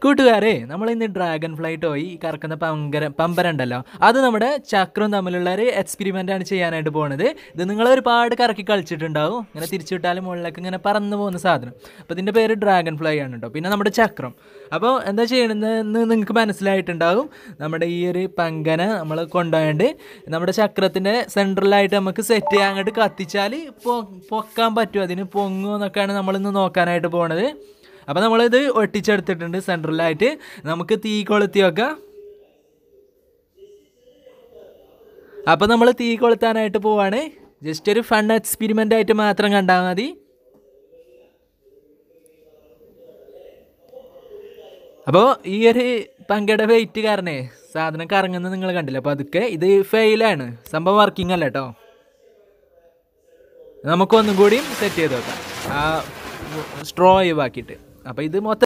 കൂട്ടുകാരെ നമ്മൾ ഇന്ന് ഡ്രാഗൺ ഫ്ലൈ ടോയ് ഈ കറക്കുന്ന പങ്കര പമ്പര ഉണ്ടല്ലോ അത് നമ്മുടെ ചക്രവും തമ്മിലുള്ള ഒരു എക്സ്പെരിമെൻ്റ് ആണ് ചെയ്യാനായിട്ട് പോകുന്നത് ഇത് നിങ്ങൾ ഒരുപാട് കറക്കി കളിച്ചിട്ടുണ്ടാവും ഇങ്ങനെ തിരിച്ചുവിട്ടാലും മുകളിലേക്ക് ഇങ്ങനെ പറന്നു പോകുന്ന സാധനം അപ്പോൾ ഇതിൻ്റെ പേര് ഡ്രാഗൺ ഫ്ലൈ ആണ് കേട്ടോ പിന്നെ നമ്മുടെ ചക്രം അപ്പോൾ എന്താ ചെയ്യണമെന്ന് നിങ്ങൾക്ക് മനസ്സിലായിട്ടുണ്ടാവും നമ്മുടെ ഈ ഒരു പങ്കന നമ്മൾ കൊണ്ടുപോയിട്ട് നമ്മുടെ ചക്രത്തിൻ്റെ സെൻട്രലായിട്ട് നമുക്ക് സെറ്റ് ചെയ്യാൻ അങ്ങോട്ട് കത്തിച്ചാൽ പൊക്കാൻ പറ്റും അതിന് പൊങ്ങുമോ എന്നൊക്കെയാണ് നമ്മളിന്ന് നോക്കാനായിട്ട് പോണത് അപ്പോൾ നമ്മളിത് ഒട്ടിച്ചെടുത്തിട്ടുണ്ട് സെൻട്രലായിട്ട് നമുക്ക് തീ കൊളുത്തി വെക്കാം അപ്പോൾ നമ്മൾ തീ കൊളുത്താനായിട്ട് പോവാണ് ജസ്റ്റ് ഒരു ഫൺ എക്സ്പെരിമെൻ്റ് ആയിട്ട് മാത്രം കണ്ടാൽ മതി അപ്പോൾ ഈ ഒരു പങ്കയുടെ വെയിറ്റ് കാരണേ സാധനം കറങ്ങുന്നത് നിങ്ങൾ കണ്ടില്ല അപ്പോൾ അതൊക്കെ ഇത് ഫെയിലാണ് സംഭവം വർക്കിംഗ് അല്ല കേട്ടോ നമുക്കൊന്നും കൂടിയും സെറ്റ് ചെയ്ത് വെക്കാം ആ സ്ട്രോ ഒഴിവാക്കിയിട്ട് അപ്പോൾ ഇത് മൊത്തം